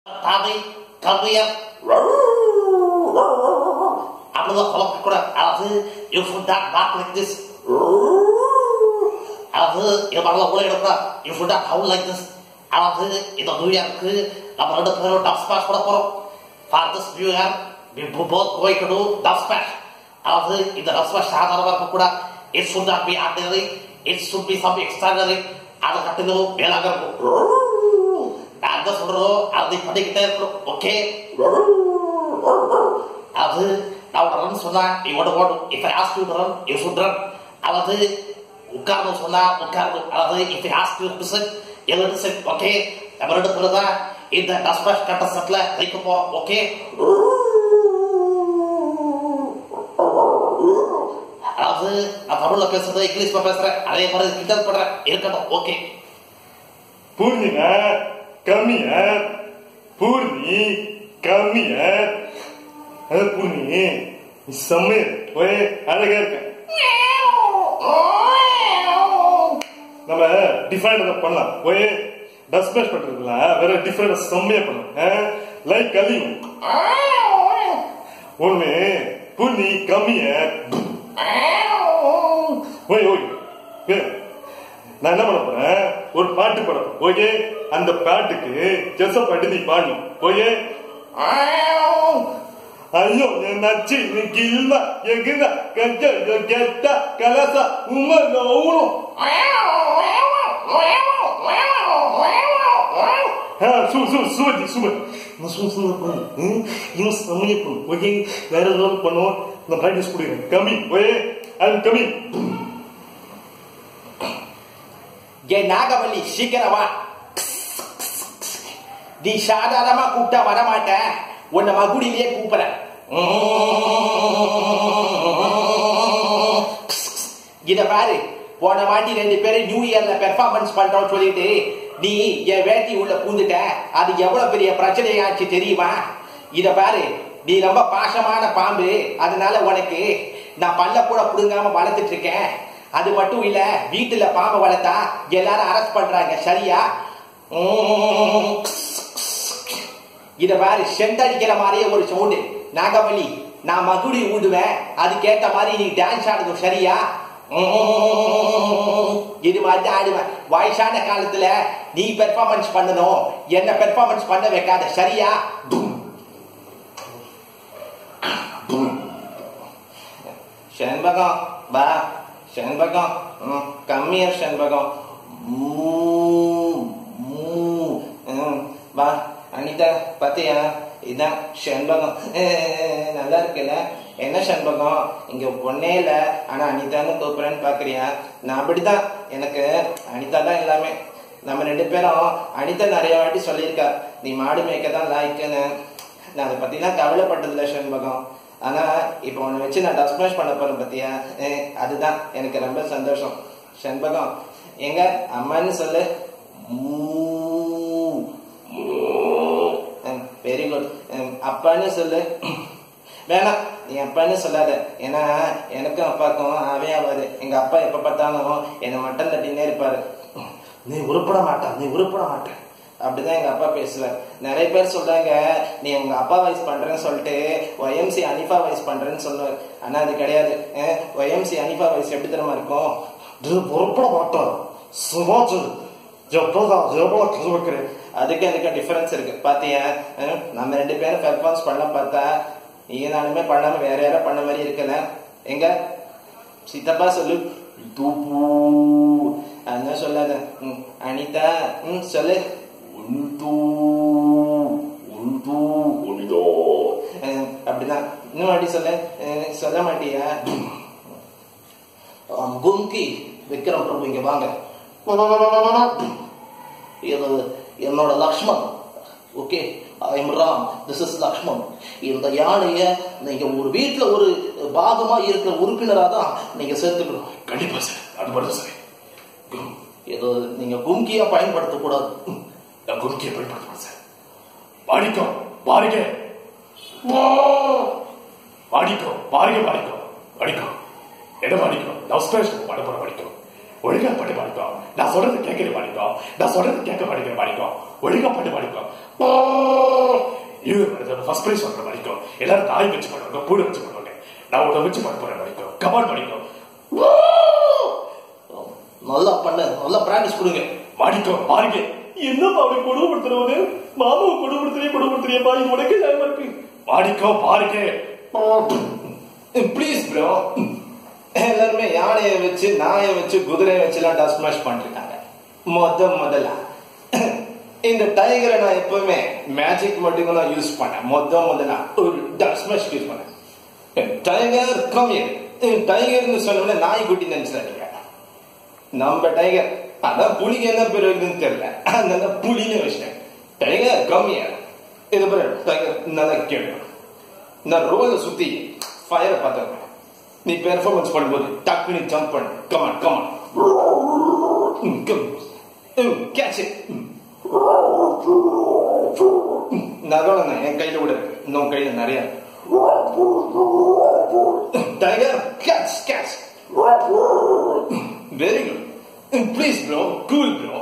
தாவை கவியர் அப்படிதான் குழப்பக்கூடாது அதாவது you should not bark like this அதாவது இது மாதிரிலாம் உள்ள எடுக்கூடாது you should not howl like this அதாவது இந்த நியூ இயர்க்கு நம்ம ரெண்டு பேரும் டப் ஸ்மாஷ் பண்ண போறோம் for this new year we both going to to dub smash அதாவது இந்த டப் ஸ்மாஷ் சாதாரணமாக இருக்கக்கூடாது it should not be ordinary it should be some extraordinary அதை கட்டுங்களும் மேலாக இருக்கும் நான் என்ன சொல்றோம் அதை பண்ணிக்கிட்டே இருக்கணும் ஓகே அது நான் ரன் சொன்னா நீ ஓட ஓடும் இப்ப ask you run you should run அதாவது உட்காரணும் சொன்னா உட்காரணும் அதாவது இப்ப ஆஸ்க் யூ பிசட் எது செட் ஓகே நம்ம ரெண்டு பேரும் தான் இந்த டஸ்பாஷ் கட்ட செட்ல வைக்க போறோம் ஓகே அதாவது நான் தமிழ்ல பேசுறது இங்கிலீஷ்ல பேசுறேன் அதே மாதிரி கிண்டல் பண்றேன் இருக்கட்டும் ஓகே பூர்ணிமா கம்மிய பூர்ணி கம்மிய அது பூர்ணி நீ செம்மைய ஒரே அழகா இருக்க நம்ம டிஃபரெண்ட் அதை பண்ணலாம் ஒரே டஸ்பேஷ் பண்றதுல வேற டிஃபரெண்ட் செம்மையா பண்ணலாம் லைக் கலியும் ஒண்ணு பூர்ணி கம்மிய ஓய் ஓய் ஏய், நான் என்ன பண்ண போறேன் ஒரு பாட்டு பாடுறேன் ஓகே அந்த பாட்டுக்கு ஜெச பாட்டு நீ பாடணும் ஓகே ஐயோ என் நச்சு நீ கில்ல எகுத கஜ கெட்ட கலச உம நோணும் சூ சூ சூதி சூ நான் சூ சூ பண்ணும் இன்னும் செம்மையா பண்ணும் ஓகே வேற ஏதாவது பண்ணுவோம் நான் பிராக்டிஸ் கொடுக்குறேன் கம்மி ஓகே அது கம்மி ஏ நாகவல்லி சீக்கிரம் வா நீ சாதாரணமா கூப்பிட்டா வரமாட்ட உன்னை மகுடியிலேயே கூப்பிடுறேன் இத பாரு போன வாட்டி ரெண்டு பேரும் நியூ இயர்ல பெர்ஃபார்மன்ஸ் பண்றோம் சொல்லிட்டு நீ என் வேட்டி உள்ள பூந்துட்ட அது எவ்வளவு பெரிய பிரச்சனையாச்சு தெரியுமா இத பாரு நீ ரொம்ப பாசமான பாம்பு அதனால உனக்கு நான் பல்ல கூட புடுங்காம வளர்த்துட்டு இருக்கேன் அது மட்டும் இல்ல வீட்டுல பாம்பு வளர்த்தா எல்லாரும் அரெஸ்ட் பண்றாங்க சரியா உம். இத பாரு செண்ட் அடிக்கிற மாதிரியே ஒரு சவுண்டு நாகவல்லி நான் மகுடி ஊடுவேன் அதுக்கேத்த மாதிரி நீ டான்ஸ் ஆடுது சரியா உம். இது மாதிரி தான் ஆடுவேன் வயசான காலத்துல நீ பெர்ஃபார்மன்ஸ் பண்ணணும் என்ன பெர்ஃபார்மன்ஸ் பண்ண வைக்காத சரியா தும். தும். செண்பகம் வா செண்பகம் ம், கம்மியர் செண்பகம் மூ, மூ, ம், வா அனிதா பாத்தியா இதான் செண்பகம் ஏ, நல்லா இருக்குல்ல என்ன செண்பகம் இங்க பொண்ணே இல்ல ஆனா அனிதான்னு கூப்பிடுறேன்னு பாக்குறியா நான் அப்படிதான் எனக்கு அனிதா தான் எல்லாமே நம்ம ரெண்டு பேரும் அனிதா நிறைய வாட்டி சொல்லியிருக்கா நீ மாடு மேய்க்க தான் லாய்க்குன்னு நான் அதை பத்திலாம் கவலைப்பட்டதில்ல செண்பகம் ஆனா இப்போ உன்னை வச்சு நான் டஸ்மேஷ் பண்ண போறேன் பத்தியா ஏ, அதுதான் எனக்கு ரொம்ப சந்தோஷம் செண்பகம் எங்க அம்மான்னு சொல்லு வெரி குட் அப்பான்னு சொல்லு வேணாம் நீ அப்பான்னு சொல்லாத ஏன்னா எனக்கும் அப்பாவுக்கும் ஆவே ஆகாது எங்க அப்பா எப்ப பார்த்தாலும் என்னை மட்டம் தட்டினே இருப்பாரு நீ உருப்பட மாட்ட நீ உருப்பட மாட்ட அப்படிதான் எங்க அப்பா பேசுவார் நிறைய பேர் சொல்றாங்க நீ உங்க அப்பா வாய்ஸ் பண்றேன்னு சொல்லிட்டு ஒய்எம்சி அனிஃபா வாய்ஸ் பண்றேன்னு சொல்லுவார் ஆனா அது கிடையாது ஒய்எம்சி அனிஃபா வாய்ஸ் எப்படி தெரியுமா இருக்கும் இது பொறுப்பட மாட்டான் சுமாச்சு எப்பதான் எவ்வளவு கதை வைக்கிறேன் அதுக்கு எனக்கு டிஃபரன்ஸ் இருக்கு பாத்தியா அஹ், நம்ம ரெண்டு பேரும் பெர்ஃபார்மன்ஸ் பண்ண பார்த்தா நீ நானுமே பண்ணாம வேற யாரோ பண்ண மாதிரி இருக்கல எங்க சித்தப்பா சொல்லு தூப்பு அதான் சொல்லாத ம், அனிதா ம் சொல்லு உந்து உந்து உனிதோ அஹ், அப்படிதான் இன்னும் வாட்டி சொல்லு அஹ், சொல்ல மாட்டியா ஆம், கும்கி விக்ரம் பிரபு இங்க வாங்க இது என்னோட Lakshman okay I'm Ram this is Lakshman இந்த யானைய நீங்க ஒரு வீட்டுல ஒரு பாகமா இருக்கிற உறுப்பினரா தான் நீங்க சேர்த்துக்கணும் கண்டிப்பா சார் அது மட்டும் சார் இது நீங்க கும்கியா பயன்படுத்தக்கூடாது நான் குறுக்கிய பயன்படுத்துவேன் சார் பாடிக்கோ பாருங்க பாடிக்கோ பாருங்க பாடிக்கோ பாடிக்கோ என்ன பாடிக்கோ லவ் ஸ்பேஸ் பாட போட பாடிக்கோ ஒழுங்கா பாட்டு பாடிக்கோ நான் சொல்றது கேட்கற பாடிக்கோ நான் சொல்றது கேட்க மாட்டேங்கிற பாடிக்கோ ஒழுங்கா பாட்டு பாடிக்கோ நியூ இயர் ஃபர்ஸ்ட் பிரைஸ் வாங்குற வரைக்கும் எல்லாரும் நாய் வச்சு பண்ணுவாங்க பூனை வச்சு பண்ணுவாங்க நான் உன்னை வச்சு பண்ண போறேன் வரைக்கும் கமான் வரைக்கும் நல்லா பண்ண நல்லா பிராக்டிஸ் கொடுங்க மாடிக்கோ பாருங்க என்னப்பா அவனை கொடுமைப்படுத்துறவனு மாமாவை கொடுமைப்படுத்துறியே கொடுமைப்படுத்துறியப்பா இது உனக்கே நியாயமா இருக்கு மாடிக்கோ பாருங்க ப்ளீஸ் ப்ரோ எல்லாருமே யானையை வச்சு நாயை வச்சு குதிரையை வச்சுலாம் டஸ்ட் மேஷ் பண்ணிருக்காங்க முத முதல்ல இந்த டைகரை நான் எப்பவுமே மேஜிக் மட்டும் தான் யூஸ் பண்ணேன் முத முதல்ல ஒரு டஸ்ட் மேஷ் யூஸ் பண்ணேன் டைகர் கம்மியர் டைகர்னு சொன்னோம்னா நாய்க்குட்டி நினைச்சிடாதீங்க நம்ம டைகர் அதான் புலிக்கு என்ன பேர் இருக்குன்னு தெரியல அதனால புலின்னு வச்சேன் டைகர் கம்மியர் இது பாரு டைகர் நல்லா கேளு நான் ரோல சுத்தி ஃபயரை பார்த்தேன் நீ பெர்ஃபார்மன்ஸ் பண்ணும்போது டக்குனு ஜம்ப் பண்ணு கமான் கமான் கேட்ச் நகரம் என் கையில கூட இருக்கு இன்னும் கையில நிறைய tiger catch catch very good please bro cool bro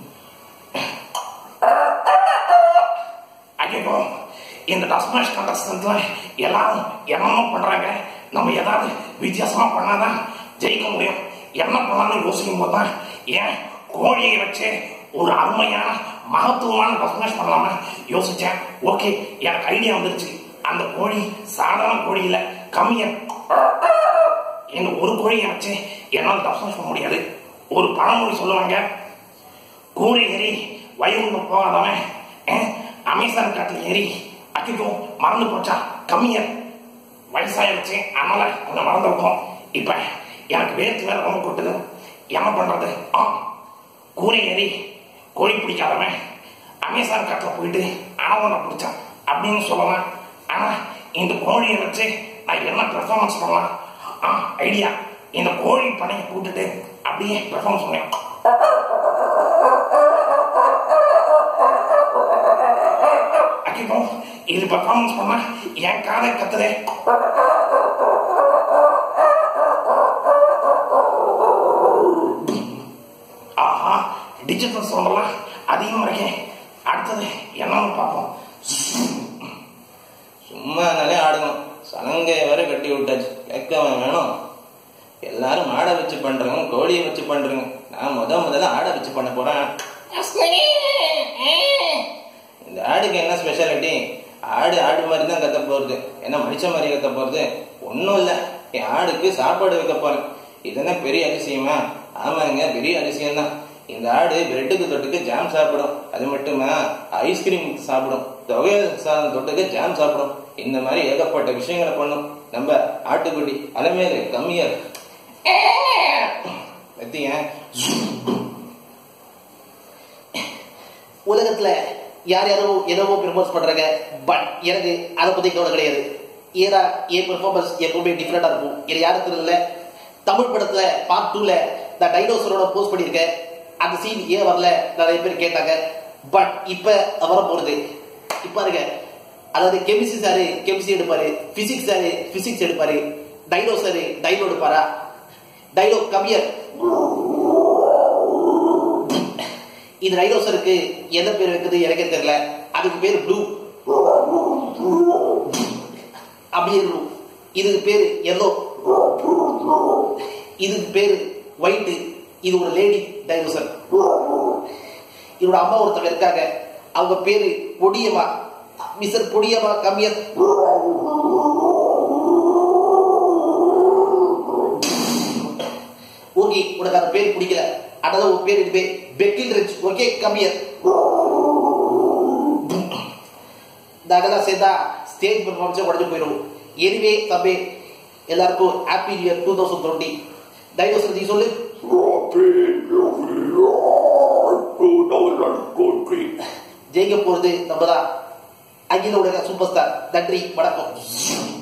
ஐயோ இந்த டஸ்மேஷ் கண்டஸ்டன்ட்ல எல்லாரும் என்னமோ பண்றாங்க நம்ம ஏதாவது வித்தியாசமா பண்ணாதான் ஜெயிக்க முடியும் என்ன பண்ணலாம்னு யோசிக்கும் போது தான் ஏன் கோழியை வச்சு ஒரு அருமையான மகத்துவமான டஸ்மேஷ் பண்ணலாமா யோசிச்சேன் ஓகே எனக்கு ஐடியா வந்துருச்சு அந்த கோழி சாதாரண கோழி இல்ல கம்மியா இந்த ஒரு கோழியை வச்சு என்னால் டஸ்மேஷ் பண்ண முடியாது ஒரு பழமொழி சொல்லுவாங்க கூரை ஏறி வயவுண்டு போகாதவன் அஹ், அமேசான் காட்டில் ஏறி அக்கிக்கோ மறந்து போச்சா கம்மியா வயசாயிருச்சு அதனால கொஞ்சம் மறந்துருக்கோம் இப்ப எனக்கு வேர்த்து வேற ரொம்ப கொட்டுது என்ன பண்றது ஆ கூரை ஏறி கோழி பிடிக்காதவன் அமேசான் காட்டில் போயிட்டு அனவனை பிடிச்சான் அப்படின்னு சொல்லலாம் ஆனா இந்த கோழியை வச்சு நான் என்ன பெர்ஃபார்மன்ஸ் பண்ணலாம் ஆ ஐடியா இந்த கோழி படையை கூட்டுட்டு அப்படியே பெர்ஃபார்மன்ஸ் பண்ணேன் அக்கிப்போ இது பெர்ஃபார்மன்ஸ் பண்ணா என் காதை கத்துதே ஆஹா டிஜிட்டல் சவுண்டெல்லாம் அதிகமா இருக்கே அடுத்தது என்னன்னு பார்ப்போம் சும்மா இருந்தாலே ஆடணும் சலங்கைய வரை கட்டி விட்டாச்சு கேட்கவன் வேணும் எல்லாரும் ஆடை வச்சு பண்றாங்க கோழியை வச்சு பண்றாங்க நான் முத முதல்ல ஆடை வச்சு பண்ண போறேன் இந்த ஆடுக்கு என்ன ஸ்பெஷாலிட்டி ஆடு ஆடு மாதிரி தான் கத்த போறது என்ன மனுஷ மாதிரி கத்த போறது ஒன்றும் இல்லை என் ஆடுக்கு சாப்பாடு வைக்க போறேன் இது என்ன பெரிய அதிசயமா ஆமாங்க பெரிய அதிசயம் தான் இந்த ஆடு பிரெட்டுக்கு தொட்டுக்கு ஜாம் சாப்பிடும் அது மட்டுமா ஐஸ்கிரீம் சாப்பிடும் தொகையல் சாதம் தொட்டுக்கு ஜாம் சாப்பிடும் இந்த மாதிரி ஏகப்பட்ட விஷயங்களை பண்ணும் நம்ம ஆட்டுக்குட்டி அலமேலு கம்மியர் எத்திங்க உலகத்துல யார் யாரோ எதவோ பெர்ஃபார்மன்ஸ் பண்றாங்க பட் எனக்கு அதை பத்தி கவலை கிடையாது ஏன்னா என் பெர்ஃபார்மன்ஸ் எப்பவுமே டிஃப்ரெண்டா இருக்கும் இது யாரும் தெரியல தமிழ் படத்துல பார்ட் டூல நான் டைனோசரோட போஸ்ட் பண்ணியிருக்கேன் அந்த சீன் ஏன் வரல நிறைய பேர் கேட்டாங்க பட் இப்ப வர போறது இப்ப பாருங்க அதாவது கெமிஸ்ட்ரி சாரு கெமிஸ்ட்ரி எடுப்பாரு பிசிக்ஸ் சாரு பிசிக்ஸ் எடுப்பாரு டைனோ சாரு டைனோ எடுப்பாரா டைனோ கவியர் இந்த ரைனோசருக்கு என்ன பேர் இருக்குது எனக்கே தெரியல அதுக்கு பேர் ப்ளூ அப்படியே இருக்கும் இதுக்கு பேரு எல்லோ இதுக்கு பேரு ஒயிட் இது ஒரு லேடி டைனோசர் இதோட அம்மா ஒருத்தவங்க இருக்காங்க அவங்க பேரு பொடியம்மா மிஸ்டர் பொடியம்மா கம்மியர் ஓகே உனக்கு அந்த பேர் பிடிக்கல அதனால உன் பேர் இது பெக்கில் ரிச் ஓகே கம்மியர் இதெல்லாம் சேர்ந்தா ஸ்டேஜ் பெர்ஃபார்மன்ஸே உடஞ்சு போயிடும் எனிவே தம்பி எல்லாருக்கும் happy new year two thousand twenty dinosaur நீ சொல்லு ஜெயிக்க போறது நம்ம தான் அகில உலக சூப்பர் ஸ்டார் நன்றி வணக்கம்